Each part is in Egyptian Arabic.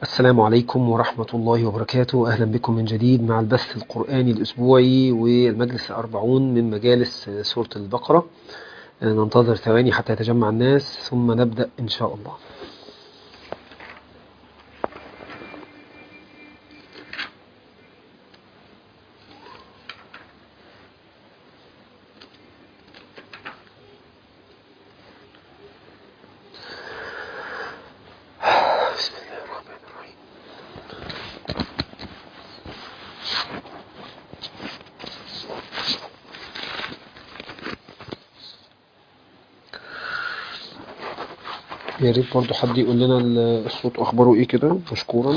السلام عليكم ورحمة الله وبركاته أهلا بكم من جديد مع البث القرآني الأسبوعي والمجلس الأربعون من مجالس سورة البقرة ننتظر ثواني حتى يتجمع الناس ثم نبدأ إن شاء الله بسم الله الرحمن الرحيم يا ريت برضه حد يقول لنا ال- الصوت اخباره ايه كده مشكورا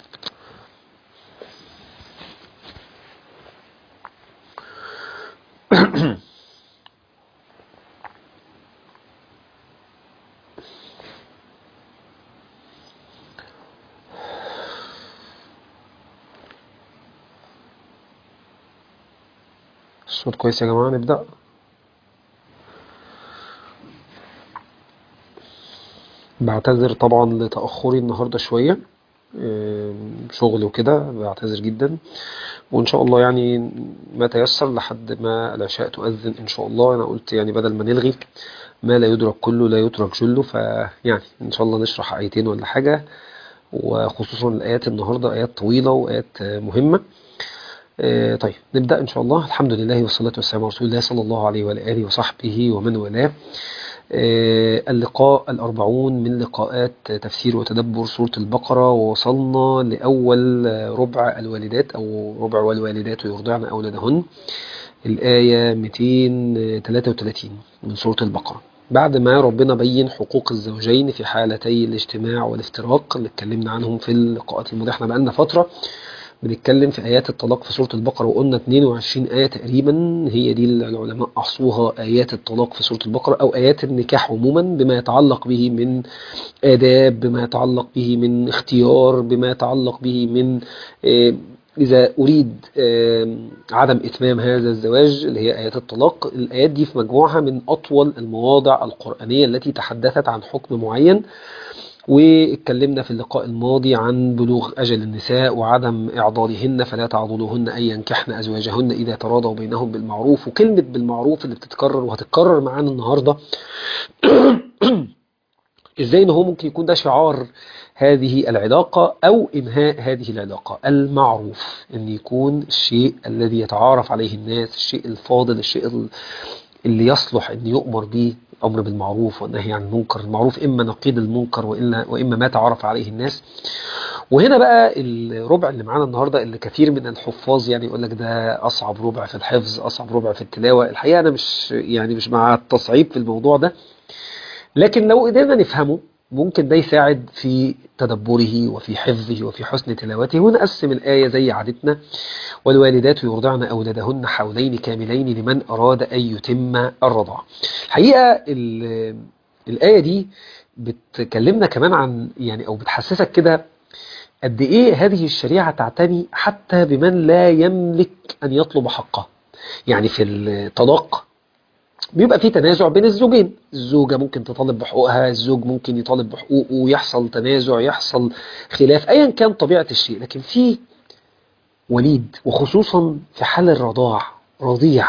الصوت كويس يا جماعة نبدأ بعتذر طبعا لتأخري النهاردة شوية آم، شغل وكده بعتذر جدا وإن شاء الله يعني ما تيسر لحد ما العشاء تؤذن إن شاء الله أنا قلت يعني بدل ما نلغي ما لا يدرك كله لا يترك جله فيعني إن شاء الله نشرح آيتين ولا حاجة وخصوصا الآيات النهاردة آيات طويلة وآيات آه، مهمة آه، طيب نبدأ إن شاء الله الحمد لله والصلاة والسلام على رسول الله صلى الله عليه وعلى آله وصحبه ومن والاه آه، اللقاء الأربعون من لقاءات تفسير وتدبر سورة البقرة ووصلنا لأول ربع الوالدات أو ربع والوالدات يرضعن أولادهن الآية 233 من سورة البقرة بعد ما ربنا بين حقوق الزوجين في حالتي الاجتماع والافتراق اللي اتكلمنا عنهم في اللقاءات الماضية احنا بقالنا فترة بنتكلم في آيات الطلاق في سورة البقرة وقلنا 22 آية تقريبا هي دي اللي العلماء أحصوها آيات الطلاق في سورة البقرة أو آيات النكاح عموما بما يتعلق به من آداب بما يتعلق به من اختيار بما يتعلق به من آه، إذا أريد آه، عدم إتمام هذا الزواج اللي هي آيات الطلاق الآيات دي في مجموعها من أطول المواضع القرآنية التي تحدثت عن حكم معين واتكلمنا في اللقاء الماضي عن بلوغ أجل النساء وعدم إعضالهن فلا تعضلوهن أن ينكحن أزواجهن إذا تراضوا بينهم بالمعروف وكلمة بالمعروف اللي بتتكرر وهتتكرر معانا النهاردة إزاي إن هو ممكن يكون ده شعار هذه العلاقة أو إنهاء هذه العلاقة المعروف أن يكون الشيء الذي يتعارف عليه الناس الشيء الفاضل الشيء ال- اللي يصلح أن يؤمر به الأمر بالمعروف والنهي عن المنكر المعروف إما نقيض المنكر وإلا وإما ما تعرف عليه الناس وهنا بقى الربع اللي معانا النهاردة اللي كثير من الحفاظ يعني يقول لك ده أصعب ربع في الحفظ أصعب ربع في التلاوة الحقيقة أنا مش يعني مش مع التصعيب في الموضوع ده لكن لو قدرنا نفهمه ممكن ده يساعد في تدبره وفي حفظه وفي حسن تلاوته ونقسم الآية زي عادتنا والوالدات يرضعن أولادهن حولين كاملين لمن أراد أن يتم الرضاعة الحقيقة ال- الآية دي بتكلمنا كمان عن يعني أو بتحسسك كده قد إيه هذه الشريعة تعتني حتى بمن لا يملك أن يطلب حقه يعني في الطلاق بيبقى في تنازع بين الزوجين الزوجة ممكن تطالب بحقوقها الزوج ممكن يطالب بحقوقه يحصل تنازع يحصل خلاف ايا كان طبيعة الشيء لكن في وليد وخصوصا في حال الرضاع رضيع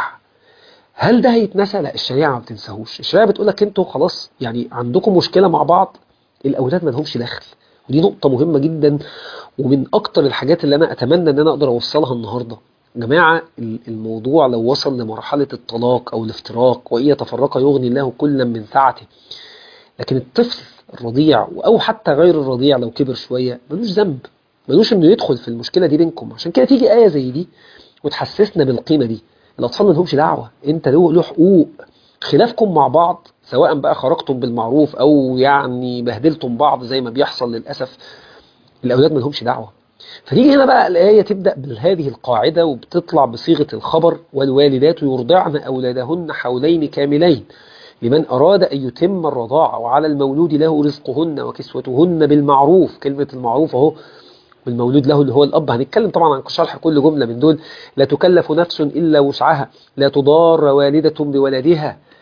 هل ده هيتنسى لا الشريعة ما بتنساهوش الشريعة بتقول لك انتوا خلاص يعني عندكم مشكلة مع بعض الاولاد ما لهمش دخل ودي نقطة مهمة جدا ومن اكتر الحاجات اللي انا اتمنى ان انا اقدر اوصلها النهاردة يا جماعة ال- الموضوع لو وصل لمرحلة الطلاق او الافتراق وإن يتفرق يغني الله كلا من سعته لكن الطفل الرضيع او حتى غير الرضيع لو كبر شوية ملوش ذنب ملوش انه يدخل في المشكلة دي بينكم عشان كده تيجي آية زي دي وتحسسنا بالقيمة دي الأطفال ما لهمش دعوة أنت له له حقوق خلافكم مع بعض سواء بقى خرجتم بالمعروف أو يعني بهدلتم بعض زي ما بيحصل للأسف الأولاد ما لهمش دعوة فتيجي هنا بقى الآية تبدأ بهذه القاعدة وبتطلع بصيغة الخبر والوالدات يرضعن أولادهن حولين كاملين لمن أراد أن يتم الرضاعة وعلى المولود له رزقهن وكسوتهن بالمعروف كلمة المعروف أهو والمولود له اللي هو الأب هنتكلم طبعا عن شرح كل جملة من دول لا تكلف نفس إلا وسعها لا تضار والدة بولدها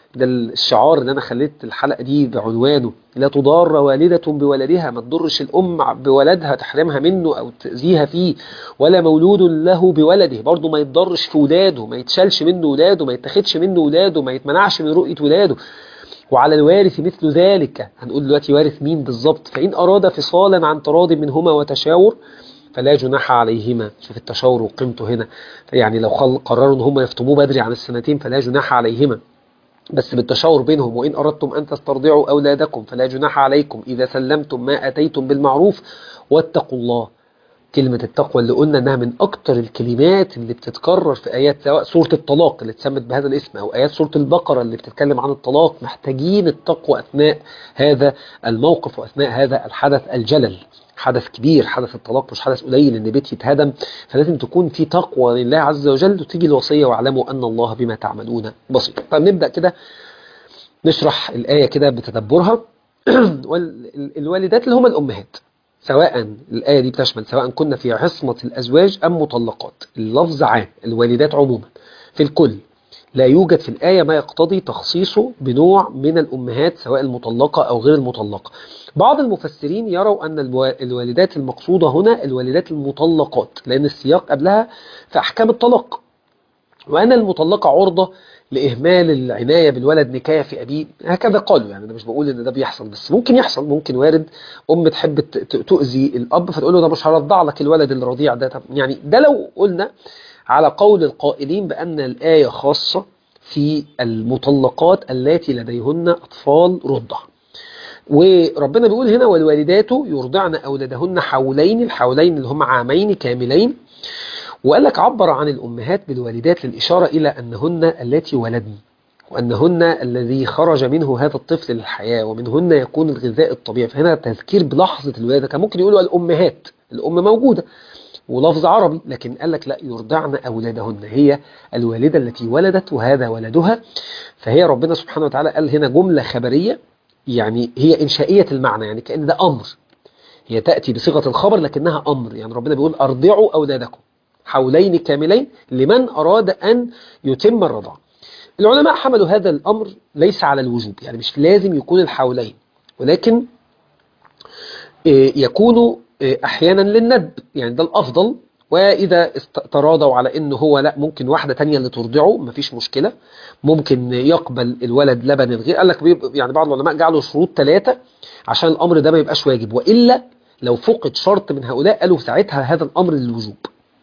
ده الشعار اللي انا خليت الحلقه دي بعنوانه لا تضار والده بولدها ما تضرش الام بولدها تحرمها منه او تاذيها فيه ولا مولود له بولده برضه ما يتضرش في ولاده ما يتشالش منه ولاده ما يتاخدش منه ولاده ما يتمنعش من رؤيه ولاده وعلى الوارث مثل ذلك هنقول دلوقتي وارث مين بالظبط فإن أراد فصالا عن تراض منهما وتشاور فلا جناح عليهما شوف التشاور وقيمته هنا يعني لو قرروا ان هم يفطموه بدري عن السنتين فلا جناح عليهما بس بالتشاور بينهم وإن أردتم أن تسترضعوا أولادكم فلا جناح عليكم إذا سلمتم ما أتيتم بالمعروف واتقوا الله كلمة التقوى اللي قلنا انها من اكتر الكلمات اللي بتتكرر في ايات سواء سورة الطلاق اللي اتسمت بهذا الاسم او ايات سورة البقرة اللي بتتكلم عن الطلاق محتاجين التقوى اثناء هذا الموقف واثناء هذا الحدث الجلل حدث كبير حدث الطلاق مش حدث قليل ان بيت يتهدم فلازم تكون في تقوى لله عز وجل وتيجي الوصية واعلموا ان الله بما تعملون بصير طيب نبدأ كده نشرح الآية كده بتدبرها والوالدات اللي هم الأمهات سواء الآية دي بتشمل سواء كنا في عصمة الأزواج أم مطلقات اللفظ عام الوالدات عموما في الكل لا يوجد في الآية ما يقتضي تخصيصه بنوع من الأمهات سواء المطلقة أو غير المطلقة بعض المفسرين يروا أن الوالدات المقصودة هنا الوالدات المطلقات لأن السياق قبلها في أحكام الطلاق وأن المطلقة عرضة لإهمال العناية بالولد نكاية في أبيه هكذا قالوا يعني أنا مش بقول إن ده بيحصل بس ممكن يحصل ممكن وارد أم تحب تؤذي الأب فتقول له ده مش هرضع لك الولد الرضيع ده طب يعني ده لو قلنا على قول القائلين بأن الآية خاصة في المطلقات التي لديهن أطفال رضع وربنا بيقول هنا والوالدات يرضعن أولادهن حولين الحولين اللي هم عامين كاملين وقال لك عبر عن الأمهات بالوالدات للإشارة إلى أنهن التي ولدن وأنهن الذي خرج منه هذا الطفل للحياة ومنهن يكون الغذاء الطبيعي فهنا تذكير بلحظة الولادة كان ممكن يقولوا الأمهات الأم موجودة ولفظ عربي لكن قال لك لا يرضعن أولادهن هي الوالدة التي ولدت وهذا ولدها فهي ربنا سبحانه وتعالى قال هنا جملة خبرية يعني هي إنشائية المعنى يعني كأن ده أمر هي تأتي بصيغة الخبر لكنها أمر يعني ربنا بيقول أرضعوا أولادكم حولين كاملين لمن أراد أن يتم الرضاعة العلماء حملوا هذا الأمر ليس على الوجوب يعني مش لازم يكون الحولين ولكن يكون أحيانا للندب يعني ده الأفضل وإذا تراضوا على إنه هو لا ممكن واحدة تانية اللي ترضعه مفيش مشكلة ممكن يقبل الولد لبن الغير قال لك يعني بعض العلماء جعلوا شروط ثلاثة عشان الأمر ده ما يبقاش واجب وإلا لو فقد شرط من هؤلاء قالوا ساعتها هذا الأمر للوجوب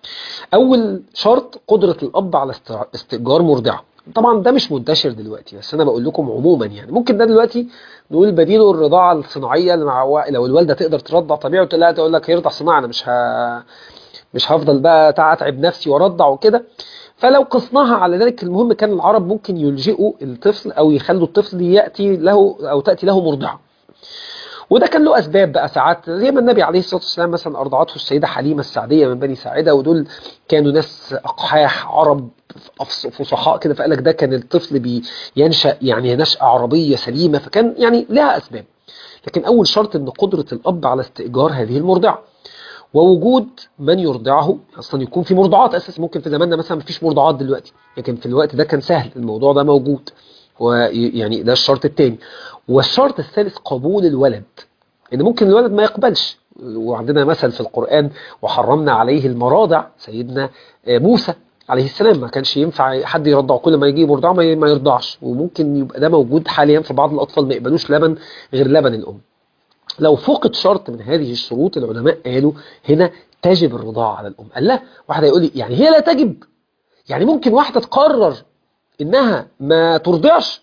أول شرط قدرة الأب على استئجار مرضعة طبعا ده مش منتشر دلوقتي بس أنا بقول لكم عموما يعني ممكن ده دلوقتي نقول بديله الرضاعة الصناعية مع لو الوالدة تقدر ترضع طبيعي وتقول تقول لك هيرضع صناعي أنا مش ه... مش هفضل بقى أتعب نفسي وارضع وكده فلو قصناها على ذلك المهم كان العرب ممكن يلجئوا الطفل أو يخلوا الطفل يأتي له أو تأتي له مرضعة وده كان له أسباب بقى ساعات زي ما النبي عليه الصلاة والسلام مثلا أرضعته السيدة حليمة السعدية من بني ساعدة ودول كانوا ناس أقحاح عرب فصحاء كده فقال لك ده كان الطفل بينشأ يعني نشأة عربية سليمة فكان يعني لها أسباب لكن أول شرط أن قدرة الأب على استئجار هذه المرضعة ووجود من يرضعه اصلا يكون في مرضعات اساسا ممكن في زماننا مثلا مفيش مرضعات دلوقتي لكن في الوقت ده كان سهل الموضوع ده موجود ويعني ده الشرط الثاني والشرط الثالث قبول الولد ان ممكن الولد ما يقبلش وعندنا مثل في القرآن وحرمنا عليه المراضع سيدنا موسى عليه السلام ما كانش ينفع حد يرضع كل ما يجي مرضع ما يرضعش وممكن يبقى ده موجود حاليا في بعض الأطفال ما يقبلوش لبن غير لبن الأم لو فقد شرط من هذه الشروط العلماء قالوا هنا تجب الرضاعة على الأم قال لا واحد يقول لي يعني هي لا تجب يعني ممكن واحدة تقرر إنها ما ترضعش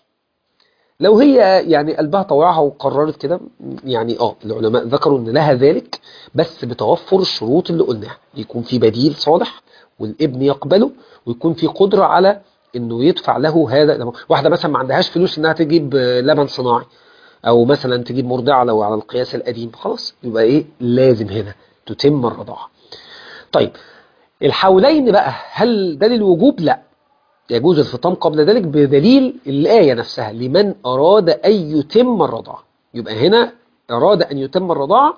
لو هي يعني قلبها طوعها وقررت كده يعني اه العلماء ذكروا ان لها ذلك بس بتوفر الشروط اللي قلناها يكون في بديل صالح والابن يقبله ويكون في قدرة على انه يدفع له هذا واحدة مثلا ما عندهاش فلوس انها تجيب لبن صناعي او مثلا تجيب مرضعة لو على القياس القديم خلاص يبقى ايه لازم هنا تتم الرضاعة طيب الحولين بقى هل ده للوجوب لا يجوز الفطام قبل ذلك بدليل الآية نفسها لمن أراد أن يتم الرضاعة يبقى هنا أراد أن يتم الرضاعة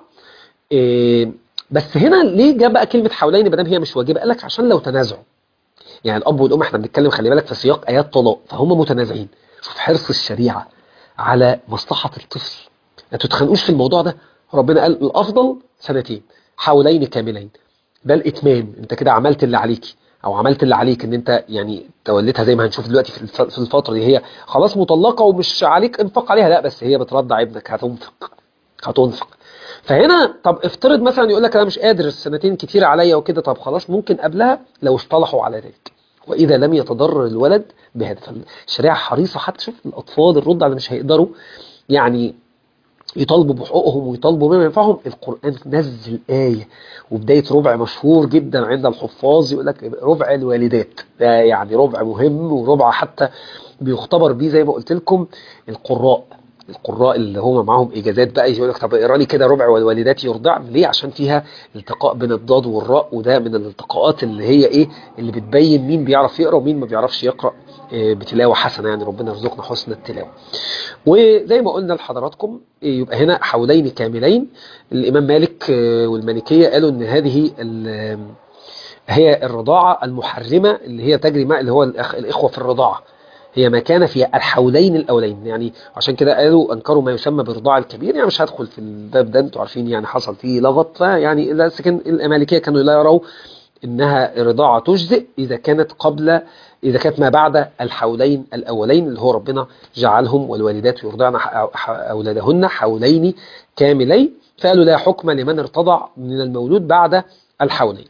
إيه بس هنا ليه جاء بقى كلمة حولين بدل هي مش واجبة قال لك عشان لو تنازعوا يعني الأب والأم احنا بنتكلم خلي بالك في سياق آيات طلاق فهم متنازعين شوف حرص الشريعة على مصلحة الطفل ما تتخانقوش في الموضوع ده ربنا قال الأفضل سنتين حولين كاملين ده الإتمام انت كده عملت اللي عليكي او عملت اللي عليك ان انت يعني توليتها زي ما هنشوف دلوقتي في الف- في الفترة دي هي خلاص مطلقة ومش عليك انفق عليها لا بس هي بترضع ابنك هتنفق هتنفق فهنا طب افترض مثلا يقول لك انا مش قادر السنتين كتير عليا وكده طب خلاص ممكن قبلها لو اصطلحوا على ذلك واذا لم يتضرر الولد بهذا فالشريعه حريصه حتى شوف الاطفال الرضع اللي مش هيقدروا يعني يطالبوا بحقوقهم ويطالبوا بما ينفعهم القرآن نزل آية وبداية ربع مشهور جدا عند الحفاظ يقول لك ربع الوالدات ده يعني ربع مهم وربع حتى بيختبر بيه زي ما قلت لكم القراء القراء اللي هم معاهم اجازات بقى يقول لك طب اقرا لي كده ربع والوالدات يرضعن ليه عشان فيها التقاء بين الضاد والراء وده من الالتقاءات اللي هي ايه اللي بتبين مين بيعرف يقرا ومين ما بيعرفش يقرا إيه، بتلاوه حسنه يعني ربنا يرزقنا حسن التلاوه وزي ما قلنا لحضراتكم إيه، يبقى هنا حولين كاملين الامام مالك آه، والمالكيه قالوا ان هذه ال- هي الرضاعه المحرمه اللي هي تجري مع اللي هو الأخ- الاخوه في الرضاعه هي ما كان في الحولين الاولين يعني عشان كده قالوا انكروا ما يسمى برضاع الكبير يعني مش هدخل في الباب ده انتوا عارفين يعني حصل فيه لغط فيعني لكن المالكيه كانوا لا يروا انها رضاعه تجزئ اذا كانت قبل اذا كانت ما بعد الحولين الاولين اللي هو ربنا جعلهم والوالدات يرضعن ح- ح- اولادهن حولين كاملين فقالوا لا حكم لمن ارتضع من المولود بعد الحولين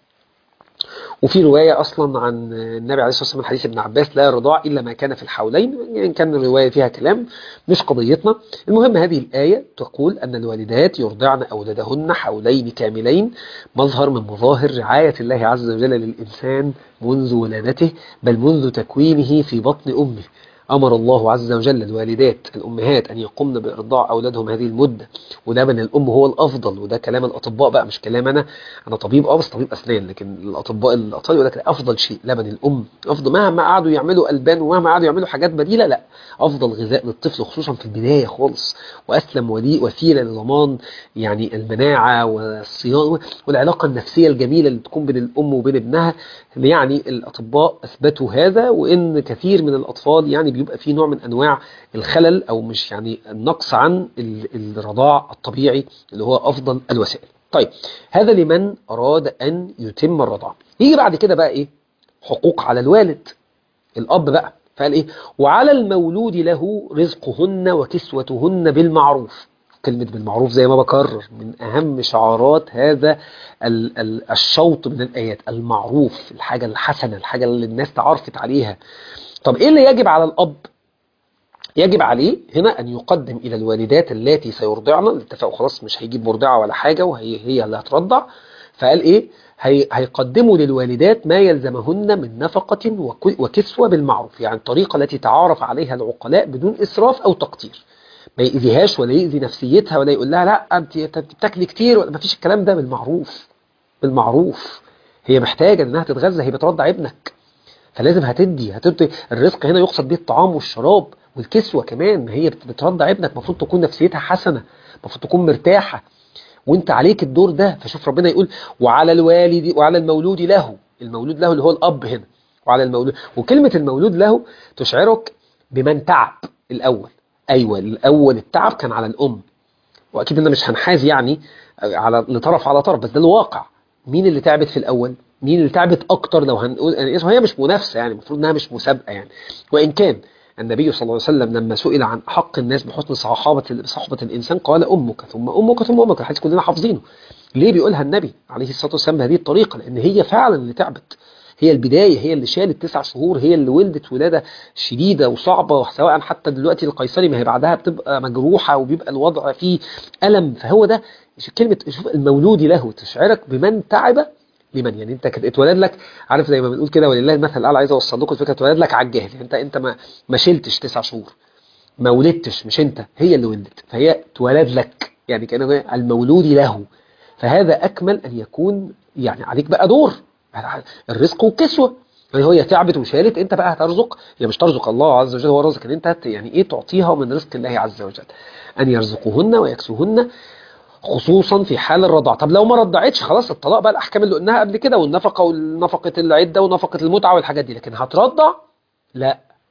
وفي رواية أصلا عن النبي عليه الصلاة والسلام حديث ابن عباس لا رضاع إلا ما كان في الحولين يعني كان الرواية فيها كلام مش قضيتنا المهم هذه الآية تقول أن الوالدات يرضعن أولادهن حولين كاملين مظهر من مظاهر رعاية الله عز وجل للإنسان منذ ولادته بل منذ تكوينه في بطن أمه أمر الله عز وجل الوالدات الأمهات أن يقمن بإرضاع أولادهم هذه المدة وده من الأم هو الأفضل وده كلام الأطباء بقى مش كلام أنا أنا طبيب أه بس طبيب أسنان لكن الأطباء الأطفال يقول لك أفضل شيء لبن الأم أفضل مهما قعدوا يعملوا ألبان ومهما قعدوا يعملوا حاجات بديلة لا أفضل غذاء للطفل خصوصا في البداية خالص وأسلم ولي وسيلة لضمان يعني المناعة والصيانة والعلاقة النفسية الجميلة اللي تكون بين الأم وبين ابنها يعني الأطباء أثبتوا هذا وإن كثير من الأطفال يعني بيبقى فيه نوع من أنواع الخلل أو مش يعني النقص عن ال- الرضاع الطبيعي اللي هو أفضل الوسائل طيب هذا لمن أراد أن يتم الرضاعة يجي بعد كده بقى إيه حقوق على الوالد الأب بقى فقال إيه وعلى المولود له رزقهن وكسوتهن بالمعروف كلمة بالمعروف زي ما بكرر من أهم شعارات هذا ال- ال- الشوط من الآيات المعروف الحاجة الحسنة الحاجة اللي الناس تعرفت عليها طب إيه اللي يجب على الأب يجب عليه هنا أن يقدم إلى الوالدات اللاتي سيرضعن الاتفاق خلاص مش هيجيب مرضعة ولا حاجة وهي هي اللي هترضع فقال إيه هي هيقدموا للوالدات ما يلزمهن من نفقة وك- وكسوة بالمعروف يعني الطريقة التي تعارف عليها العقلاء بدون إسراف أو تقتير ما يأذيهاش ولا يأذي نفسيتها ولا يقول لها لا أنت أنت بتاكلي كتير ولا ما فيش الكلام ده بالمعروف بالمعروف هي محتاجة إنها تتغذى هي بترضع ابنك فلازم هتدي هتدي الرزق هنا يقصد به الطعام والشراب والكسوة كمان ما هي بت- بترضع ابنك المفروض تكون نفسيتها حسنة المفروض تكون مرتاحة وانت عليك الدور ده فشوف ربنا يقول وعلى الوالد وعلى المولود له المولود له اللي هو الأب هنا وعلى المولود وكلمة المولود له تشعرك بمن تعب الأول أيوة الأول التعب كان على الأم واكيد انا مش هنحاز يعني على لطرف على طرف بس ده الواقع مين اللي تعبت في الاول مين اللي تعبت اكتر لو هنقول يعني هي مش منافسه يعني المفروض انها مش مسابقه يعني وان كان النبي صلى الله عليه وسلم لما سئل عن حق الناس بحسن صحابة صحبة الإنسان قال أمك ثم أمك ثم أمك الحديث كلنا حافظينه ليه بيقولها النبي عليه الصلاة والسلام بهذه الطريقة لأن هي فعلا اللي تعبت هي البداية هي اللي شالت تسع شهور هي اللي ولدت ولادة شديدة وصعبة سواء حتى دلوقتي القيصري ما هي بعدها بتبقى مجروحة وبيبقى الوضع فيه ألم فهو ده كلمة شوف المولود له تشعرك بمن تعب لمن يعني انت كده اتولد لك عارف زي ما بنقول كده ولله المثل الاعلى عايز اوصل لكم الفكره اتولد لك على الجهل انت انت ما ما شلتش تسع شهور ما ولدتش مش انت هي اللي ولدت فهي اتولد لك يعني كان المولود له فهذا اكمل ان يكون يعني عليك بقى دور الرزق والكسوه يعني هي تعبت وشالت انت بقى هترزق هي مش ترزق الله عز وجل هو رزق ان انت هت- يعني ايه تعطيها من رزق الله عز وجل ان يرزقهن ويكسوهن خصوصا في حال الرضاعة طب لو ما رضعتش خلاص الطلاق بقى الأحكام اللي قلناها قبل كده والنفقة ونفقة العدة ونفقة المتعة والحاجات دي لكن هترضع لا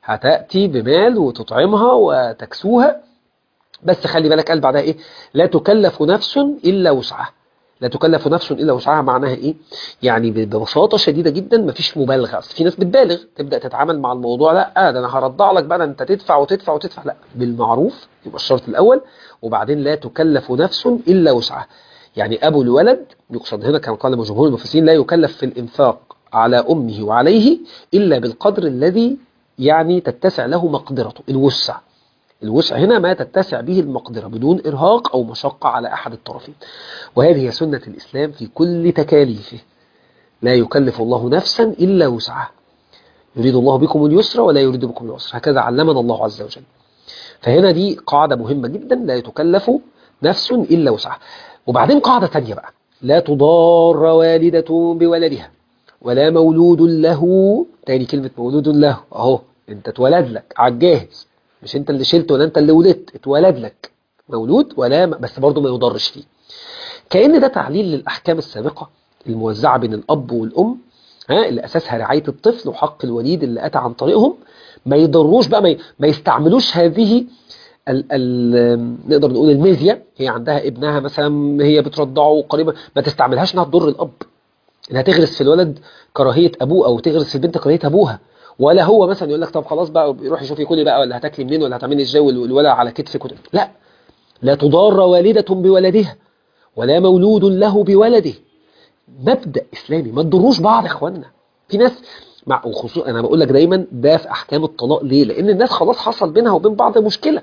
هتأتي بمال وتطعمها وتكسوها بس خلي بالك قال بعدها ايه لا تكلف نفس الا وسعها لا تكلف نفس الا وسعها معناها ايه يعني ببساطه شديده جدا مفيش مبالغه اصل في ناس بتبالغ تبدا تتعامل مع الموضوع لا ده انا هرضع لك بقى ده انت تدفع وتدفع وتدفع لا بالمعروف يبقى الشرط الاول وبعدين لا تكلف نفس الا وسعها يعني ابو الولد يقصد هنا كما قال جمهور المفسرين لا يكلف في الانفاق على امه وعليه الا بالقدر الذي يعني تتسع له مقدرته الوسع الوسع هنا ما تتسع به المقدرة بدون إرهاق أو مشقة على أحد الطرفين وهذه هي سنة الإسلام في كل تكاليفه لا يكلف الله نفسا إلا وسعها يريد الله بكم اليسر ولا يريد بكم العسر هكذا علمنا الله عز وجل فهنا دي قاعدة مهمة جدا لا يتكلف نفس إلا وسعها وبعدين قاعدة تانية بقى لا تضار والدة بولدها ولا مولود له تاني كلمة مولود له أهو أنت اتولد لك على الجاهز مش انت اللي شلت ولا انت اللي ولدت اتولد لك مولود ولا بس برضه ما يضرش فيه كأن ده تعليل للأحكام السابقة الموزعة بين الأب والأم ها اللي أساسها رعاية الطفل وحق الوليد اللي أتى عن طريقهم ما يضروش بقى ما, ما يستعملوش هذه ال ال نقدر نقول الميزيا هي عندها ابنها مثلا هي بترضعه قريبا ما تستعملهاش انها تضر الأب انها تغرس في الولد كراهية أبوه أو تغرس في البنت كراهية أبوها ولا هو مثلا يقول لك طب خلاص بقى يروح يشوف ياكلي بقى ولا هتاكلي منين ولا هتعملي ازاي والولد على كتفك وت... لا لا تضار والدة بولدها ولا مولود له بولده مبدأ إسلامي ما تضروش بعض يا اخوانا في ناس مع وخصوصا انا بقول لك دايما ده في احكام الطلاق ليه لان الناس خلاص حصل بينها وبين بعض مشكله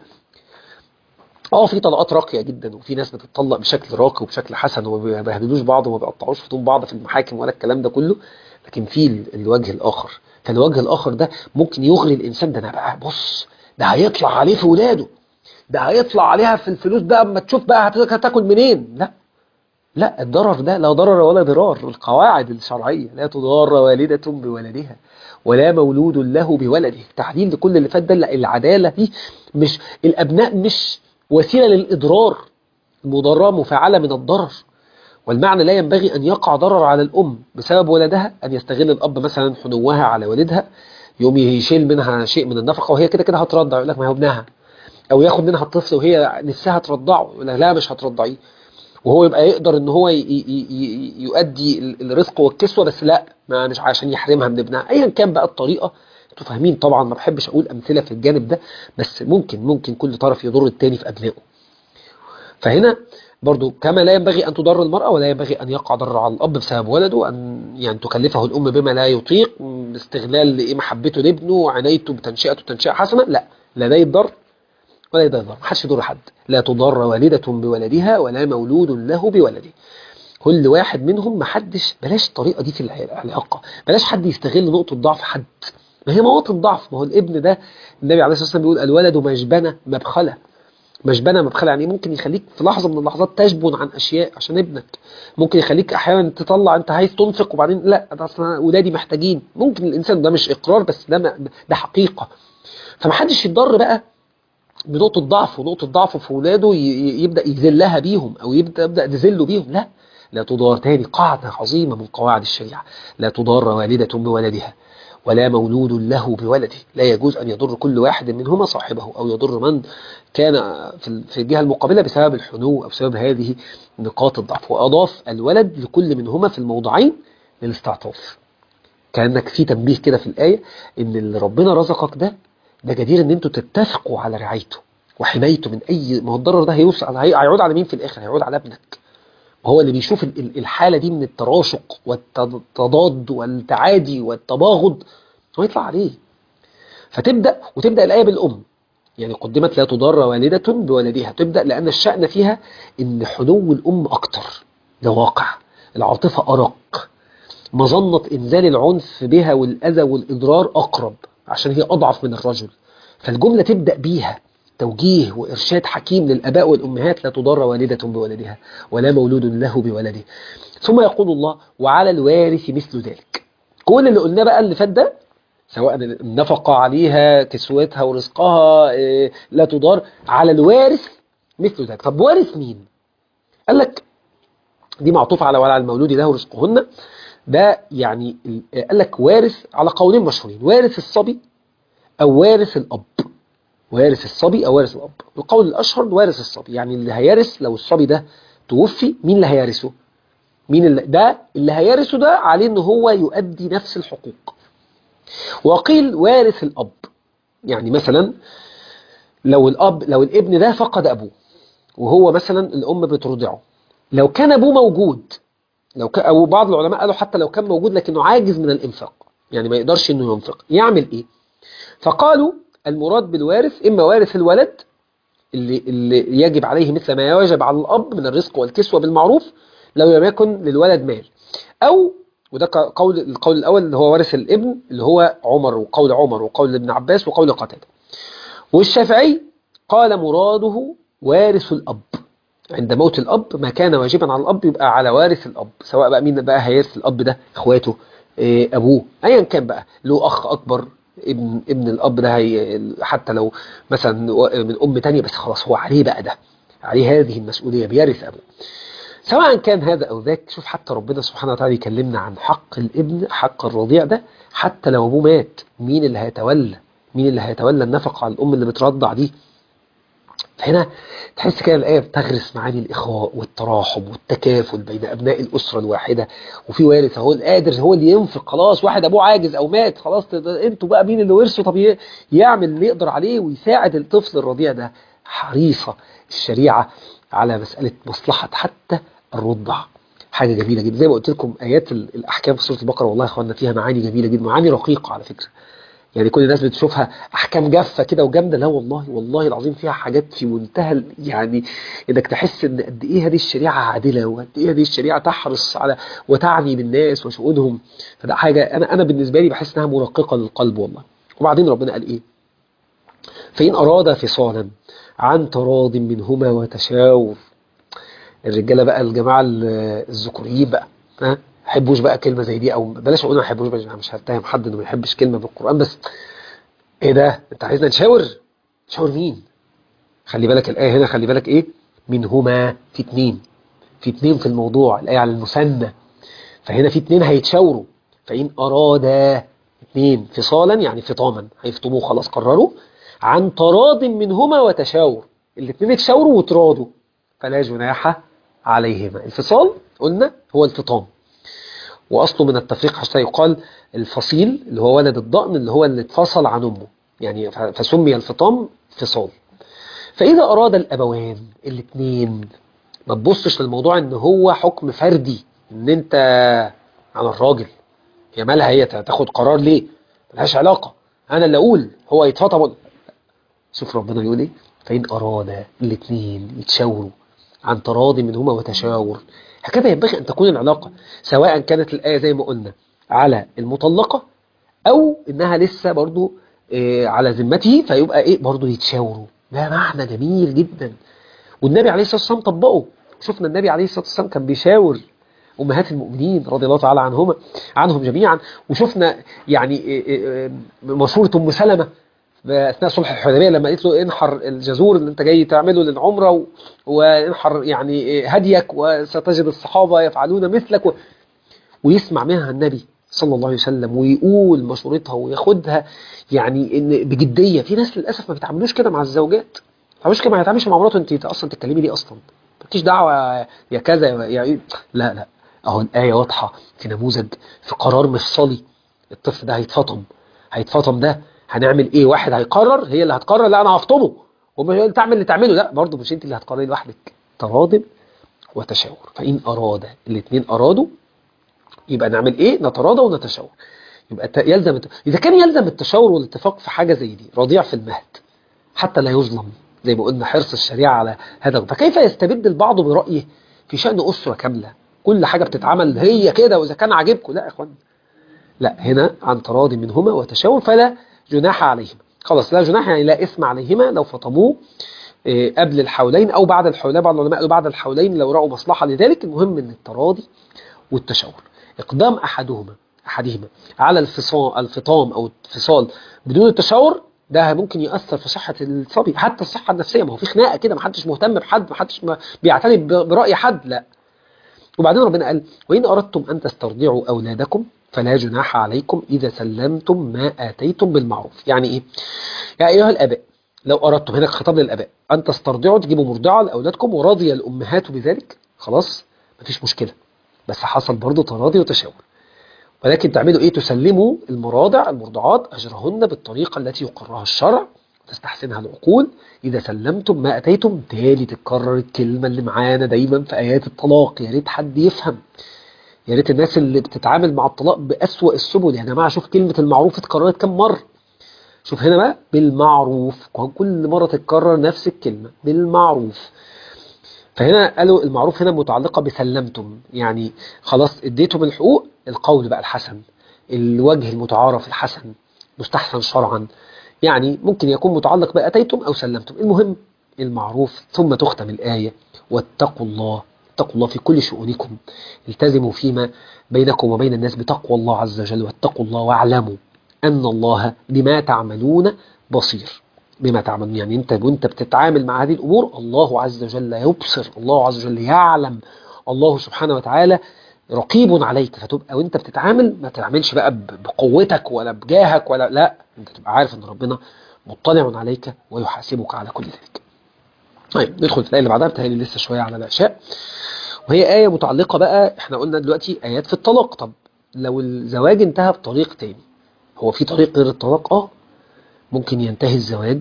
اه في طلقات راقيه جدا وفي ناس بتطلق بشكل راقي وبشكل حسن وما بيهددوش بعض وما بيقطعوش خطوط بعض في المحاكم ولا الكلام ده كله لكن في الوجه الاخر فالوجه الآخر ده ممكن يغري الإنسان ده أنا بقى بص ده هيطلع عليه في ولاده ده هيطلع عليها في الفلوس ده اما تشوف بقى هتاكل منين لا لا الضرر ده لا ضرر ولا ضرار القواعد الشرعية لا تضار والدة بولدها ولا مولود له بولده تحليل لكل اللي فات ده العدالة دي مش الأبناء مش وسيلة للإضرار المضارة مفعلة من الضرر والمعنى لا ينبغي أن يقع ضرر على الأم بسبب ولدها أن يستغل الأب مثلا حنوها على والدها يوم يشيل منها شيء من النفقة وهي كده كده هترضع يقول لك ما هو ابنها أو ياخد منها الطفل وهي نفسها ترضعه يقول لك لا مش هترضعيه وهو يبقى يقدر ان هو يؤدي الرزق والكسوة بس لا ما مش عشان يحرمها من ابنها ايا كان بقى الطريقة انتوا فاهمين طبعا ما بحبش اقول امثلة في الجانب ده بس ممكن ممكن كل طرف يضر التاني في ابنائه فهنا برضو كما لا ينبغي أن تضر المرأة ولا ينبغي أن يقع ضرر على الأب بسبب ولده أن يعني تكلفه الأم بما لا يطيق باستغلال محبته لابنه وعنايته بتنشئته تنشئة حسنة لا لا ده يضر ولا يضر ما حدش يضر حد لا تضر والدة بولدها ولا مولود له بولده كل واحد منهم ما حدش بلاش الطريقة دي في العلاقة بلاش حد يستغل نقطة ضعف حد ما هي مواطن ضعف ما هو الابن ده النبي عليه الصلاة والسلام بيقول الولد مجبنة مبخلة مجبنة مبخلة يعني ممكن يخليك في لحظة من اللحظات تجبن عن أشياء عشان ابنك ممكن يخليك أحيانا تطلع أنت عايز تنفق وبعدين لا ده أصلا ولادي محتاجين ممكن الإنسان ده مش إقرار بس ده ده حقيقة فمحدش يتضر بقى بنقطة ضعف ونقطة ضعفه في ولاده يبدأ يذلها بيهم أو يبدأ يبدأ تذله بيهم لا لا تضار تاني قاعدة عظيمة من قواعد الشريعة لا تضار والدة بولدها ولا مولود له بولده لا يجوز أن يضر كل واحد منهما صاحبه أو يضر من كان في الجهة المقابلة بسبب الحنو أو بسبب هذه نقاط الضعف وأضاف الولد لكل منهما في الموضعين للاستعطاف كأنك في تنبيه كده في الآية إن اللي ربنا رزقك ده ده جدير إن أنتوا تتفقوا على رعايته وحمايته من أي ما هو الضرر ده هيوصل هيعود على مين في الآخر هيعود على ابنك هو اللي بيشوف الحالة دي من التراشق والتضاد والتعادي والتباغض هو يطلع عليه فتبدأ وتبدأ الآية بالأم يعني قدمت لا تضار والدة بولدها تبدأ لأن الشأن فيها إن حنو الأم أكتر ده واقع العاطفة أرق مظنة إنزال العنف بها والأذى والإضرار أقرب عشان هي أضعف من الرجل فالجملة تبدأ بيها توجيه وإرشاد حكيم للأباء والأمهات لا تضر والدة بولدها ولا مولود له بولده ثم يقول الله وعلى الوارث مثل ذلك كل اللي قلناه بقى اللي فات ده سواء النفقة عليها كسوتها ورزقها لا تضار على الوارث مثل ذلك طب وارث مين قال لك دي معطوفة على وعلى المولود له رزقهن ده يعني قال لك وارث على قولين مشهورين وارث الصبي أو وارث الأب وارث الصبي أو وارث الأب القول الأشهر وارث الصبي يعني اللي هيرث لو الصبي ده توفي مين اللي هيرثه مين اللي ده اللي هيرثه ده عليه ان هو يؤدي نفس الحقوق وقيل وارث الأب يعني مثلا لو الأب لو الابن ده فقد أبوه وهو مثلا الأم بترضعه لو كان أبوه موجود لو ك... أو بعض العلماء قالوا حتى لو كان موجود لكنه عاجز من الإنفاق يعني ما يقدرش إنه ينفق يعمل إيه فقالوا المراد بالوارث إما وارث الولد اللي, اللي يجب عليه مثل ما يجب على الأب من الرزق والكسوة بالمعروف لو لم يكن للولد مال أو وده قول القول الأول اللي هو وارث الابن اللي هو عمر وقول عمر وقول ابن عباس وقول قتادة والشافعي قال مراده وارث الأب عند موت الأب ما كان واجبا على الأب يبقى على وارث الأب سواء بقى مين بقى هيرث الأب ده إخواته إيه أبوه أيا كان بقى له أخ أكبر ابن ابن الأب ده هي حتى لو مثلا من أم تانية بس خلاص هو عليه بقى ده عليه هذه المسؤولية بيرث أبوه سواء كان هذا أو ذاك شوف حتى ربنا سبحانه وتعالى يكلمنا عن حق الابن حق الرضيع ده حتى لو أبوه مات مين اللي هيتولى مين اللي هيتولى النفقة على الأم اللي بترضع دي فهنا تحس كده الآية بتغرس معاني الإخاء والتراحم والتكافل بين أبناء الأسرة الواحدة وفي وارث هو القادر هو اللي ينفق خلاص واحد أبوه عاجز أو مات خلاص أنتوا بقى مين اللي ورثه طب يعمل اللي يقدر عليه ويساعد الطفل الرضيع ده حريصة الشريعة على مسألة مصلحة حتى الرضع حاجة جميلة جدا زي ما قلت لكم آيات الأحكام في سورة البقرة والله يا أخوانا فيها معاني جميلة جدا معاني رقيقة على فكرة يعني كل الناس بتشوفها احكام جافه كده وجامده لا والله والله العظيم فيها حاجات في منتهى يعني انك تحس ان قد ايه هذه الشريعه عادله وقد ايه هذه الشريعه تحرص على وتعني بالناس وشؤونهم فده حاجه انا انا بالنسبه لي بحس انها مرققه للقلب والله وبعدين ربنا قال ايه فان اراد فصالا عن تراض منهما وتشاور الرجاله بقى الجماعه الذكوريين بقى ها يحبوش بقى كلمة زي دي او بلاش اقول ما يحبوش بقى مش هتهم حد انه ما يحبش كلمة بالقرآن بس ايه ده انت عايزنا نشاور نشاور مين خلي بالك الآية هنا خلي بالك ايه منهما في اتنين في اتنين في الموضوع الآية على المثنى فهنا في اتنين هيتشاوروا فإن أرادا اتنين فصالا يعني فطاما هيفطموه خلاص قرروا عن تراض منهما وتشاور الاتنين اتشاوروا وتراضوا فلا جناح عليهما الفصال قلنا هو الفطام وأصله من التفريق حتى يقال الفصيل اللي هو ولد الضأن اللي هو اللي اتفصل عن أمه يعني فسمي الفطام فصال فإذا أراد الأبوان الاثنين ما تبصش للموضوع ان هو حكم فردي ان انت على الراجل هي مالها هي تاخد قرار ليه ملهاش علاقة انا اللي اقول هو يتفطم شوف ربنا يقول ايه فإن أراد الاثنين يتشاوروا عن تراضي منهما وتشاور هكذا ينبغي أن تكون العلاقة سواء كانت الآية زي ما قلنا على المطلقة أو إنها لسه برضو إيه على ذمته فيبقى إيه برضو يتشاوروا ده معنى جميل جدا والنبي عليه الصلاة والسلام طبقه شفنا النبي عليه الصلاة والسلام كان بيشاور أمهات المؤمنين رضي الله تعالى عنهما عنهم جميعا وشفنا يعني مشهورة أم سلمة اثناء صلح الحديبيه لما قالت له انحر الجزور اللي انت جاي تعمله للعمره و... وانحر يعني هديك وستجد الصحابه يفعلون مثلك و... ويسمع منها النبي صلى الله عليه وسلم ويقول مشورتها وياخدها يعني ان بجديه في ناس للاسف ما بيتعاملوش كده مع الزوجات ما بيتعاملوش كده ما يتعاملش مع مراته انت اصلا تتكلمي ليه اصلا مالكيش دعوه يا كذا يا لا لا اهو الايه واضحه في نموذج في قرار مفصلي الطفل ده هيتفطم هيتفطم ده هنعمل ايه واحد هيقرر هي اللي هتقرر لا انا هفطمه ومش تعمل اللي تعمله لا برضه مش انت اللي هتقرري لوحدك تراض وتشاور فان اراد الاثنين ارادوا يبقى نعمل ايه نتراضى ونتشاور يبقى يلزم الت... اذا كان يلزم التشاور والاتفاق في حاجه زي دي رضيع في المهد حتى لا يظلم زي ما قلنا حرص الشريعه على هذا فكيف يستبد البعض برايه في شان اسره كامله كل حاجه بتتعمل هي كده واذا كان عاجبكم لا يا اخوان لا هنا عن تراضي منهما وتشاور فلا جناح عليهما خلاص لا جناح يعني لا إثم عليهما لو فطموه قبل الحولين أو بعد الحولين بعض العلماء قالوا بعد الحولين لو رأوا مصلحة لذلك المهم من التراضي والتشاور إقدام أحدهما أحدهما على الفصام الفطام أو الفصال بدون التشاور ده ممكن يأثر في صحة الصبي حتى الصحة النفسية ما هو في خناقة كده ما حدش مهتم بحد ما حدش بيعتني برأي حد لا وبعدين ربنا قال وإن أردتم أن تسترضعوا أولادكم فلا جناح عليكم إذا سلمتم ما آتيتم بالمعروف يعني إيه؟ يا أيها الآباء لو أردتم هنا خطاب للآباء أن تسترضعوا تجيبوا مرضعة لأولادكم ورضي الأمهات بذلك خلاص مفيش مشكلة بس حصل برضه تراضي وتشاور ولكن تعملوا إيه تسلموا المراضع المرضعات أجرهن بالطريقة التي يقرها الشرع تستحسنها العقول إذا سلمتم ما أتيتم تالي تتكرر الكلمة اللي معانا دايما في آيات الطلاق يا ريت حد يفهم يا ريت الناس اللي بتتعامل مع الطلاق بأسوأ السبل يا جماعة شوف كلمة المعروف اتكررت كم مرة شوف هنا بقى بالمعروف كل مرة تتكرر نفس الكلمة بالمعروف فهنا قالوا المعروف هنا متعلقة بسلمتم يعني خلاص اديتم الحقوق القول بقى الحسن الوجه المتعارف الحسن مستحسن شرعا يعني ممكن يكون متعلق بأتيتم أو سلمتم المهم المعروف ثم تختم الآية واتقوا الله اتقوا الله في كل شؤونكم التزموا فيما بينكم وبين الناس بتقوى الله عز وجل واتقوا الله واعلموا أن الله بما تعملون بصير بما تعملون يعني انت وانت بتتعامل مع هذه الأمور الله عز وجل يبصر الله عز وجل يعلم الله سبحانه وتعالى رقيب عليك فتبقى وانت بتتعامل ما تعملش بقى بقوتك ولا بجاهك ولا لا انت تبقى عارف ان ربنا مطلع عليك ويحاسبك على كل ذلك طيب ندخل في الآية اللي بعدها بتهيألي لسه شوية على العشاء وهي آية متعلقة بقى احنا قلنا دلوقتي آيات في الطلاق طب لو الزواج انتهى بطريق تاني هو في طريق غير الطلاق اه ممكن ينتهي الزواج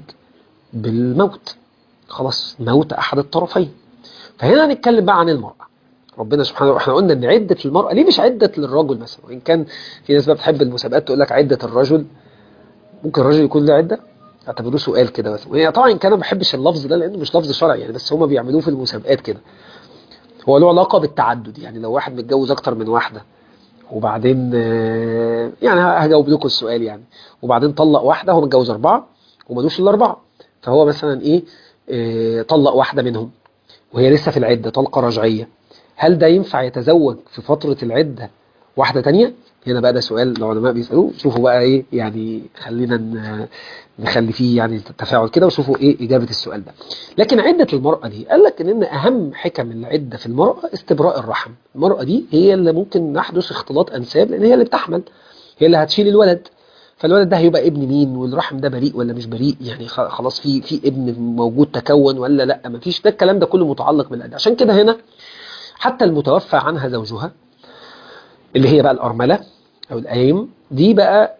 بالموت خلاص موت أحد الطرفين فهنا هنتكلم بقى عن المرأة ربنا سبحانه احنا قلنا ان عدة المرأة ليه مش عدة للرجل مثلا وان كان في ناس بقى بتحب المسابقات تقول لك عدة الرجل ممكن الرجل يكون له عدة اعتبروه سؤال كده بس وهي طبعا كان ما بحبش اللفظ ده لانه مش لفظ شرعي يعني بس هما بيعملوه في المسابقات كده هو له علاقة بالتعدد يعني لو واحد متجوز اكتر من واحدة وبعدين يعني هجاوب لكم السؤال يعني وبعدين طلق واحدة هو متجوز أربعة ومالوش إلا أربعة فهو مثلا إيه, إيه طلق واحدة منهم وهي لسه في العدة طلقة رجعية هل ده ينفع يتزوج في فترة العدة واحدة تانية هنا بقى ده سؤال العلماء بيسألوه شوفوا بقى ايه يعني خلينا نخلي فيه يعني تفاعل كده وشوفوا ايه اجابة السؤال ده لكن عدة المرأة دي قال لك ان اهم حكم العدة في المرأة استبراء الرحم المرأة دي هي اللي ممكن نحدث اختلاط انساب لان هي اللي بتحمل هي اللي هتشيل الولد فالولد ده هيبقى ابن مين والرحم ده بريء ولا مش بريء يعني خلاص في في ابن موجود تكون ولا لا مفيش ده الكلام ده كله متعلق بالعدة عشان كده هنا حتى المتوفى عنها زوجها اللي هي بقى الأرملة أو الأيم دي بقى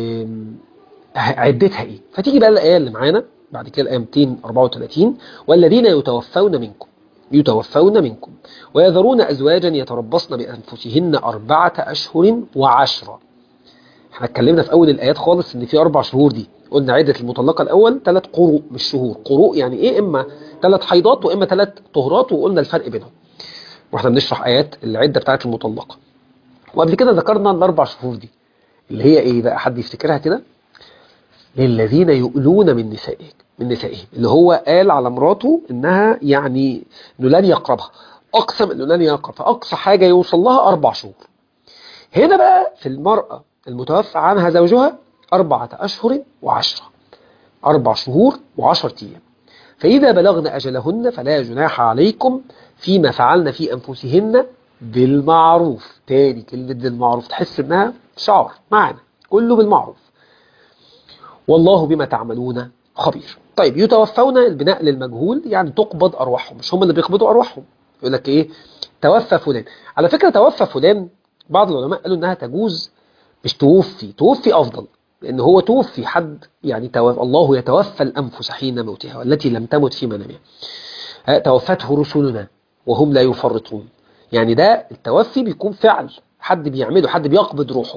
عدتها إيه فتيجي بقى الآية اللي معانا بعد كده الآية 234 والذين يتوفون منكم يتوفون منكم ويذرون أزواجا يتربصن بأنفسهن أربعة أشهر وعشرة احنا اتكلمنا في أول الآيات خالص إن في أربع شهور دي قلنا عدة المطلقة الأول ثلاث قروء مش شهور قروء يعني إيه إما ثلاث حيضات وإما ثلاث طهرات وقلنا الفرق بينهم واحنا بنشرح آيات العدة بتاعت المطلقة وقبل كده ذكرنا الأربع شهور دي اللي هي إيه بقى حد يفتكرها كده للذين يؤلون من نسائهم من نسائهم اللي هو قال على مراته إنها يعني إنه لن يقربها أقسم إنه لن يقرب فأقصى حاجة يوصل لها أربع شهور هنا بقى في المرأة المتوفى عنها زوجها أربعة أشهر وعشرة أربع شهور وعشرة أيام فإذا بلغن أجلهن فلا جناح عليكم فيما فعلن في أنفسهن بالمعروف تاني كلمة بالمعروف تحس انها شعار معنا كله بالمعروف والله بما تعملون خبير طيب يتوفون البناء للمجهول يعني تقبض أرواحهم مش هم اللي بيقبضوا أرواحهم يقول لك إيه توفى فلان على فكرة توفى فلان بعض العلماء قالوا إنها تجوز مش توفي توفي أفضل لأن هو توفي حد يعني توفى الله يتوفى الأنفس حين موتها والتي لم تمت في منامها توفته رسلنا وهم لا يفرطون يعني ده التوفي بيكون فعل حد بيعمله حد بيقبض روحه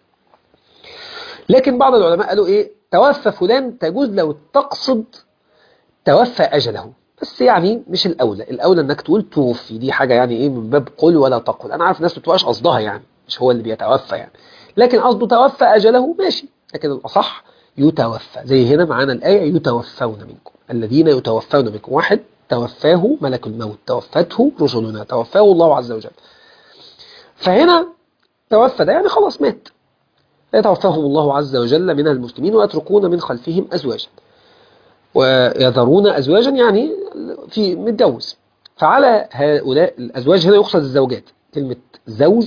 لكن بعض العلماء قالوا ايه توفى فلان تجوز لو تقصد توفى أجله بس يعني مش الأولى الأولى انك تقول توفي دي حاجة يعني ايه من باب قل ولا تقل انا عارف الناس ما بتبقاش قصدها يعني مش هو اللي بيتوفى يعني لكن قصده توفى أجله ماشي لكن الأصح يتوفى زي هنا معانا الآية يتوفون منكم الذين يتوفون منكم واحد توفاه ملك الموت توفته رسلنا توفاه الله عز وجل فهنا توفى ده يعني خلاص مات يتوفاهم الله عز وجل من المسلمين ويتركون من خلفهم أزواجا ويذرون أزواجا يعني في متجوز فعلى هؤلاء الأزواج هنا يقصد الزوجات كلمة زوج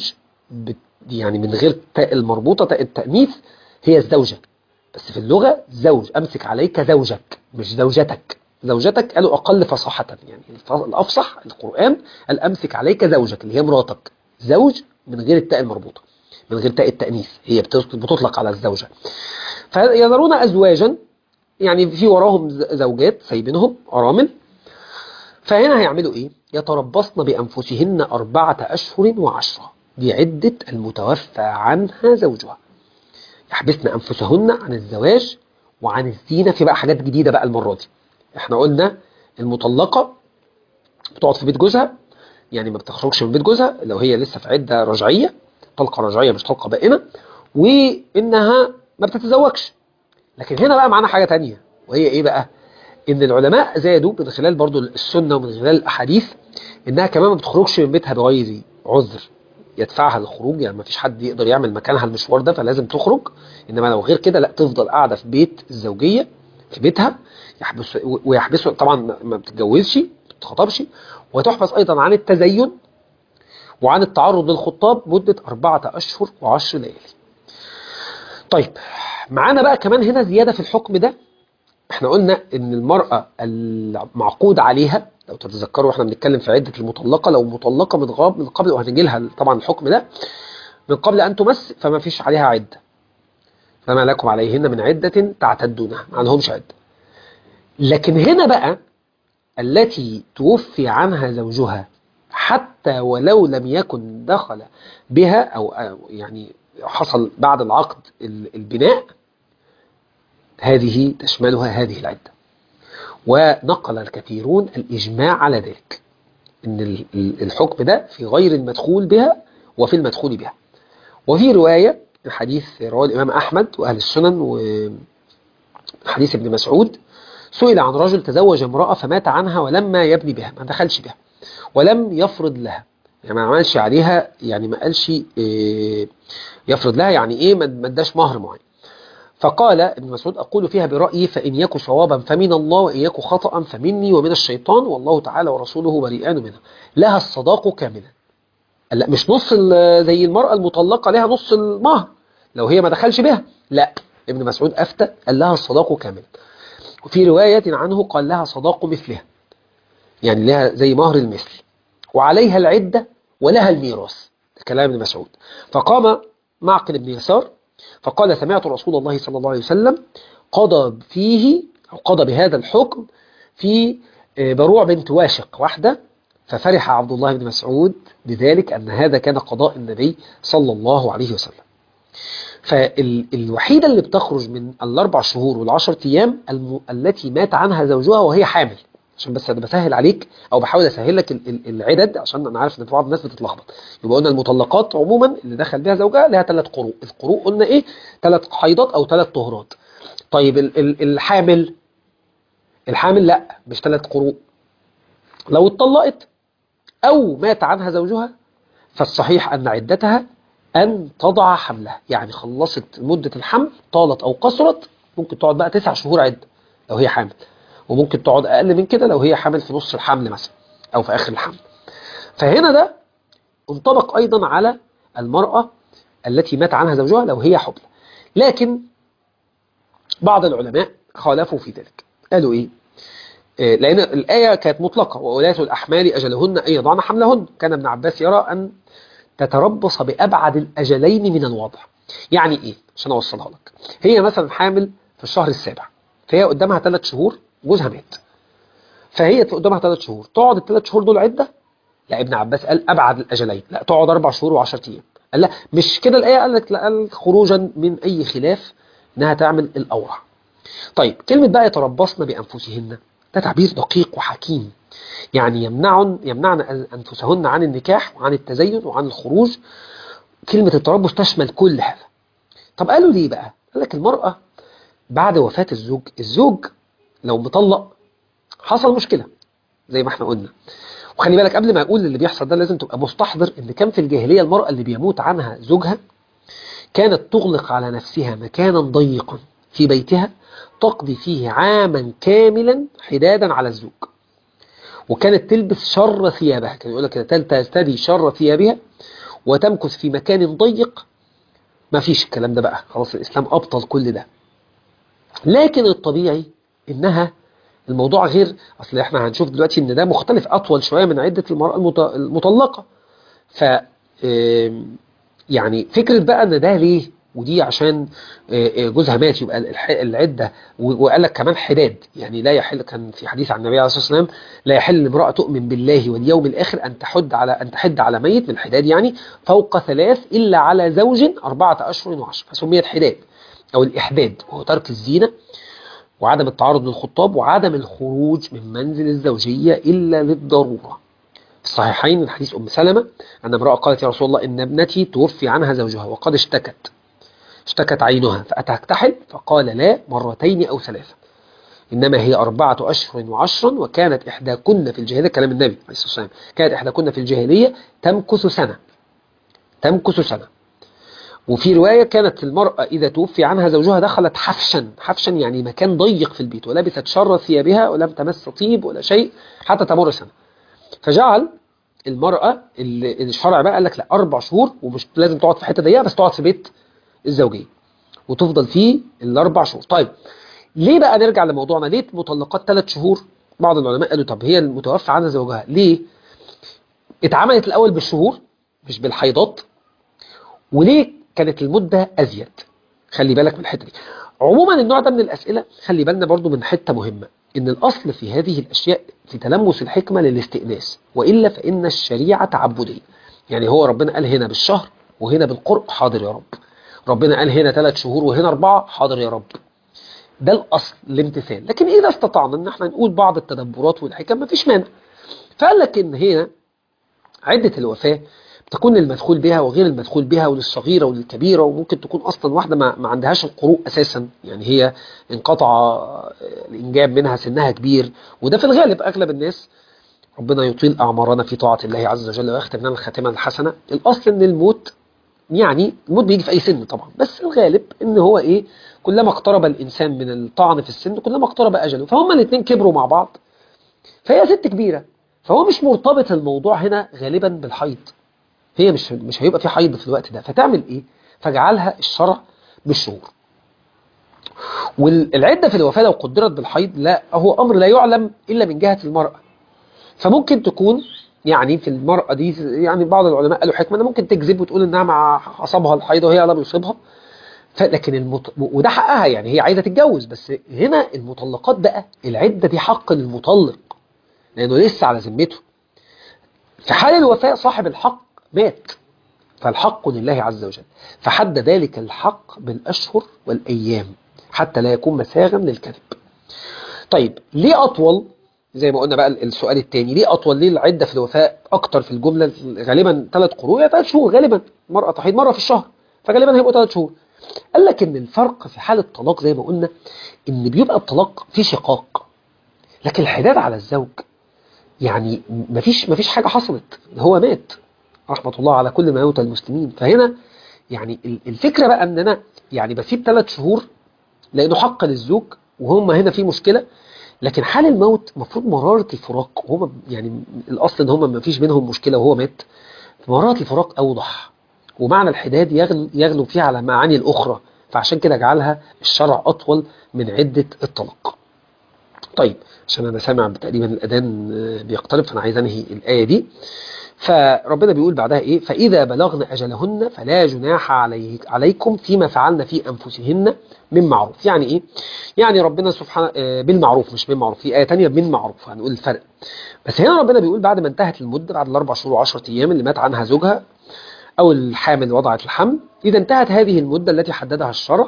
بت يعني من غير تاء المربوطة تاء التأنيث هي الزوجة بس في اللغة زوج أمسك عليك زوجك مش زوجتك زوجتك قالوا أقل فصاحة يعني الأفصح القرآن قال أمسك عليك زوجك اللي هي مراتك زوج من غير التاء المربوطة من غير تاء التأنيث هي بتطلق على الزوجة فيذرون أزواجا يعني في وراهم زوجات سايبينهم أرامل فهنا هيعملوا إيه يتربصن بأنفسهن أربعة أشهر وعشرة دي عدة المتوفى عنها زوجها يحبسن أنفسهن عن الزواج وعن الزينة في بقى حاجات جديدة بقى المرة دي احنا قلنا المطلقة بتقعد في بيت جوزها يعني ما بتخرجش من بيت جوزها لو هي لسه في عدة رجعية طلقة رجعية مش طلقة بائنة وإنها ما بتتزوجش لكن هنا بقى معانا حاجة تانية وهي إيه بقى إن العلماء زادوا من خلال برضو السنة ومن خلال الأحاديث إنها كمان ما بتخرجش من بيتها بغير عذر يدفعها للخروج يعني ما فيش حد يقدر يعمل مكانها المشوار ده فلازم تخرج إنما لو غير كده لا تفضل قاعدة في بيت الزوجية في بيتها يحبس ويحبسوا طبعا ما بتتجوزش ما بتخطبش وتحبس أيضا عن التزين وعن التعرض للخطاب مدة أربعة أشهر وعشر ليالي طيب معانا بقى كمان هنا زيادة في الحكم ده احنا قلنا ان المرأة المعقود عليها لو تتذكروا احنا بنتكلم في عدة المطلقة لو مطلقة من غاب من قبل وهنجي لها طبعا الحكم ده من قبل ان تمس فما فيش عليها عدة فما لكم عليهن من عدة تعتدونها ما لهمش عدة لكن هنا بقى التي توفي عنها زوجها حتى ولو لم يكن دخل بها أو يعني حصل بعد العقد البناء هذه تشملها هذه العدة ونقل الكثيرون الإجماع على ذلك إن الحكم ده في غير المدخول بها وفي المدخول بها وفي رواية الحديث رواه الإمام أحمد وأهل السنن وحديث ابن مسعود سئل عن رجل تزوج امرأة فمات عنها ولما يبني بها ما دخلش بها ولم يفرض لها يعني ما عملش عليها يعني ما قالش إيه يفرض لها يعني ايه ما اداش مهر معين فقال ابن مسعود أقول فيها برأيي فإن يكن صوابا فمن الله وإن يكن خطأ فمني ومن الشيطان والله تعالى ورسوله بريئان منها لها الصداق كاملا لا مش نص زي المرأة المطلقة لها نص المهر لو هي ما دخلش بها لا ابن مسعود أفتى قال لها الصداق كاملا وفي رواية عنه قال لها صداق مثلها يعني لها زي مهر المثل وعليها العدة ولها الميراث ده كلام ابن مسعود فقام معقل بن يسار فقال سمعت رسول الله صلى الله عليه وسلم قضى فيه أو قضى بهذا الحكم في بروع بنت واشق واحدة ففرح عبد الله بن مسعود بذلك أن هذا كان قضاء النبي صلى الله عليه وسلم فالوحيدة اللي بتخرج من الأربع شهور والعشر أيام الم... التي مات عنها زوجها وهي حامل عشان بس انا بسهل عليك او بحاول اسهل لك العدد عشان انا عارف ان بعض الناس بتتلخبط يبقى قلنا المطلقات عموما اللي دخل بها زوجها لها ثلاث قروء القروء قلنا ايه ثلاث حيضات او ثلاث طهرات طيب الحامل الحامل لا مش ثلاث قروء لو اتطلقت او مات عنها زوجها فالصحيح ان عدتها ان تضع حملها يعني خلصت مدة الحمل طالت او قصرت ممكن تقعد بقى تسع شهور عدة لو هي حامل وممكن تقعد أقل من كده لو هي حامل في نص الحمل مثلا أو في آخر الحمل فهنا ده انطبق أيضا على المرأة التي مات عنها زوجها لو هي حبلى لكن بعض العلماء خالفوا في ذلك قالوا إيه لأن الآية كانت مطلقة وأولاة الأحمال أجلهن أن يضعن حملهن كان ابن عباس يرى أن تتربص بأبعد الأجلين من الوضع يعني إيه عشان أوصلها لك هي مثلا حامل في الشهر السابع فهي قدامها ثلاث شهور جوزها مات فهي قدامها ثلاث شهور تقعد الثلاث شهور دول عدة لا ابن عباس قال أبعد الأجلين لا تقعد أربع شهور وعشرة أيام قال لا مش كده الآية قال لك لا قال خروجا من أي خلاف إنها تعمل الأورع طيب كلمة بقى يتربصن بأنفسهن ده تعبير دقيق وحكيم يعني يمنعن يمنعن أنفسهن عن النكاح وعن التزين وعن الخروج كلمة التربص تشمل كل هذا طب قالوا ليه بقى قال لك المرأة بعد وفاة الزوج الزوج لو مطلق حصل مشكلة زي ما احنا قلنا وخلي بالك قبل ما اقول اللي بيحصل ده لازم تبقى مستحضر ان كان في الجاهلية المرأة اللي بيموت عنها زوجها كانت تغلق على نفسها مكانا ضيقا في بيتها تقضي فيه عاما كاملا حدادا على الزوج وكانت تلبس شر ثيابها كان يقول لك تستدي شر ثيابها وتمكث في مكان ضيق ما فيش الكلام ده بقى خلاص الإسلام أبطل كل ده لكن الطبيعي إنها الموضوع غير أصل إحنا هنشوف دلوقتي إن ده مختلف أطول شوية من عدة المرأة المط- المطلقة ف آم، يعني فكرة بقى إن ده ليه ودي عشان آه، آه، جوزها مات يبقى الح- العدة و- وقال لك كمان حداد يعني لا يحل كان في حديث عن النبي عليه الصلاة والسلام لا يحل لامرأة تؤمن بالله واليوم الآخر أن تحد على أن تحد على ميت من الحداد يعني فوق ثلاث إلا على زوج أربعة أشهر وعشر فسميت حداد أو الإحداد وهو ترك الزينة وعدم التعرض للخطاب وعدم الخروج من منزل الزوجية إلا للضرورة في الصحيحين من حديث أم سلمة أن امرأة قالت يا رسول الله إن ابنتي توفي عنها زوجها وقد اشتكت اشتكت عينها فأتكتحل فقال لا مرتين أو ثلاثة إنما هي أربعة أشهر وعشرا وكانت إحداكن في الجاهلية كلام النبي عليه الصلاة والسلام كانت إحداكن في الجاهلية تمكث سنة تمكث سنة وفي رواية كانت المرأة إذا توفي عنها زوجها دخلت حفشا حفشا يعني مكان ضيق في البيت ولبست شر ثيابها ولم تمس طيب ولا شيء حتى تمر سنة فجعل المرأة ال- الشرع بقى قال لك لا أربع شهور ومش لازم تقعد في حتة ضيقة بس تقعد في بيت الزوجية وتفضل فيه الأربع شهور طيب ليه بقى نرجع لموضوعنا ليه مطلقات ثلاث شهور بعض العلماء قالوا طب هي المتوفى عنها زوجها ليه اتعملت الأول بالشهور مش بالحيضات وليه كانت المدة أزيد خلي بالك من الحتة دي عموما النوع ده من الأسئلة خلي بالنا برضو من حتة مهمة إن الأصل في هذه الأشياء في تلمس الحكمة للاستئناس وإلا فإن الشريعة تعبدية يعني هو ربنا قال هنا بالشهر وهنا بالقرء حاضر يا رب ربنا قال هنا ثلاث شهور وهنا أربعة حاضر يا رب ده الأصل الامتثال لكن إذا استطعنا إن احنا نقول بعض التدبرات والحكم مفيش مانع فقال لك إن هنا عدة الوفاة تكون للمدخول بها وغير المدخول بها وللصغيرة وللكبيرة وممكن تكون أصلا واحدة ما, ما عندهاش القروء أساسا يعني هي انقطع الإنجاب منها سنها كبير وده في الغالب أغلب الناس ربنا يطيل أعمارنا في طاعة الله عز وجل ويختم لنا الخاتمة الحسنة الأصل إن الموت يعني الموت بيجي في أي سن طبعا بس الغالب إن هو إيه كلما اقترب الإنسان من الطعن في السن كلما اقترب أجله فهم الاثنين كبروا مع بعض فهي ست كبيرة فهو مش مرتبط الموضوع هنا غالبا بالحيض هي مش مش هيبقى في حيض في الوقت ده فتعمل ايه فجعلها الشرع بالشهور والعده في الوفاه لو قدرت بالحيض لا هو امر لا يعلم الا من جهه المراه فممكن تكون يعني في المرأة دي يعني بعض العلماء قالوا حكمة أنها ممكن تكذب وتقول إنها مع أصابها الحيض وهي لم يصيبها فلكن المط... وده حقها يعني هي عايزة تتجوز بس هنا المطلقات بقى العدة دي حق للمطلق لأنه لسه على ذمته في حال الوفاة صاحب الحق مات فالحق لله عز وجل فحد ذلك الحق بالأشهر والأيام حتى لا يكون مساغا للكذب طيب ليه أطول زي ما قلنا بقى السؤال الثاني ليه أطول ليه العدة في الوفاة أكتر في الجملة غالبا ثلاث قروء يعني ثلاث شهور غالبا مرأة تحيض مرة في الشهر فغالبا هيبقوا ثلاث شهور قال لك ان الفرق في حالة الطلاق زي ما قلنا ان بيبقى الطلاق فيه شقاق لكن الحداد على الزوج يعني مفيش مفيش حاجة حصلت هو مات رحمة الله على كل ما يوتى المسلمين فهنا يعني الفكرة بقى ان انا يعني بسيب ثلاث شهور لانه حق للزوج وهم هنا في مشكلة لكن حال الموت مفروض مرارة الفراق وهم يعني الاصل ان هم ما فيش بينهم مشكلة وهو مات مرارة الفراق اوضح ومعنى الحداد يغلو, يغلو فيها على معاني الاخرى فعشان كده جعلها الشرع اطول من عدة الطلاق طيب عشان انا سامع تقريبا الاذان بيقترب فانا عايز انهي الايه دي فربنا بيقول بعدها ايه فاذا بلغن اجلهن فلا جناح علي عليكم فيما فعلن في انفسهن من معروف يعني ايه يعني ربنا سبحانه بالمعروف مش بالمعروف في ايه ثانيه من معروف هنقول الفرق بس هنا ربنا بيقول بعد ما انتهت المده بعد الاربع شهور و10 ايام اللي مات عنها زوجها او الحامل وضعت الحمل اذا انتهت هذه المده التي حددها الشرع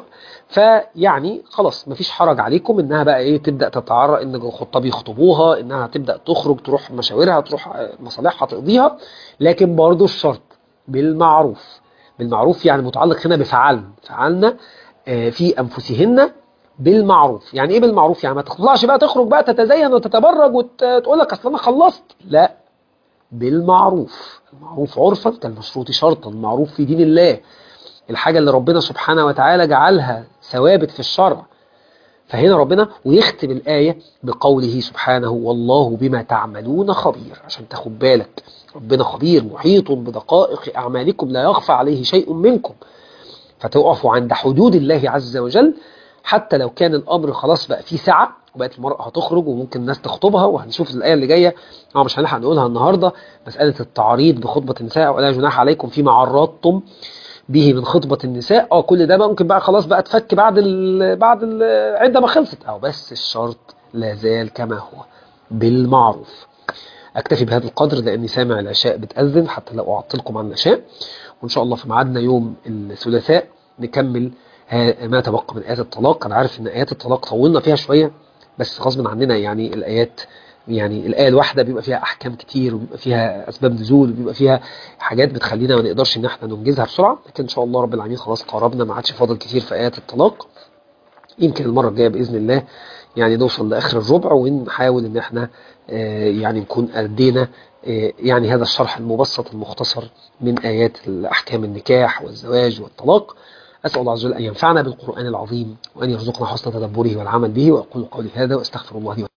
فيعني خلاص مفيش حرج عليكم انها بقى ايه تبدا تتعرى ان الخطاب يخطبوها انها تبدا تخرج تروح مشاورها تروح مصالحها تقضيها لكن برضو الشرط بالمعروف بالمعروف يعني متعلق هنا بفعلن فعلنا في انفسهن بالمعروف يعني ايه بالمعروف يعني ما تطلعش بقى تخرج بقى تتزين وتتبرج وتقول لك اصل انا خلصت لا بالمعروف المعروف عرفا كالمشروط شرطا المعروف في دين الله الحاجة اللي ربنا سبحانه وتعالى جعلها ثوابت في الشرع فهنا ربنا ويختم الآية بقوله سبحانه والله بما تعملون خبير عشان تاخد بالك ربنا خبير محيط بدقائق أعمالكم لا يخفى عليه شيء منكم فتقفوا عند حدود الله عز وجل حتى لو كان الأمر خلاص بقى فيه سعة وبقت المرأة هتخرج وممكن الناس تخطبها وهنشوف الآية اللي جاية اه مش هنلحق نقولها النهاردة مسألة التعريض بخطبة النساء ولا جناح عليكم فيما عرضتم به من خطبة النساء اه كل ده بقى ممكن بقى خلاص بقى تفك بعد ال بعد العدة ما خلصت اه بس الشرط لا زال كما هو بالمعروف اكتفي بهذا القدر لاني سامع العشاء بتأذن حتى لو اعطلكم عن العشاء وان شاء الله في ميعادنا يوم الثلاثاء نكمل ما تبقى من آيات الطلاق أنا عارف إن آيات الطلاق طولنا فيها شوية بس غصب عننا يعني الآيات يعني الآية الواحدة بيبقى فيها أحكام كتير وبيبقى فيها أسباب نزول وبيبقى فيها حاجات بتخلينا ما نقدرش إن احنا ننجزها بسرعة لكن إن شاء الله رب العالمين خلاص قربنا ما عادش فاضل كتير في آيات الطلاق يمكن المرة الجاية بإذن الله يعني نوصل لآخر الربع ونحاول إن احنا يعني نكون أدينا يعني هذا الشرح المبسط المختصر من آيات أحكام النكاح والزواج والطلاق أسأل الله عز وجل أن ينفعنا بالقرآن العظيم وأن يرزقنا حسن تدبره والعمل به وأقول قولي هذا وأستغفر الله لي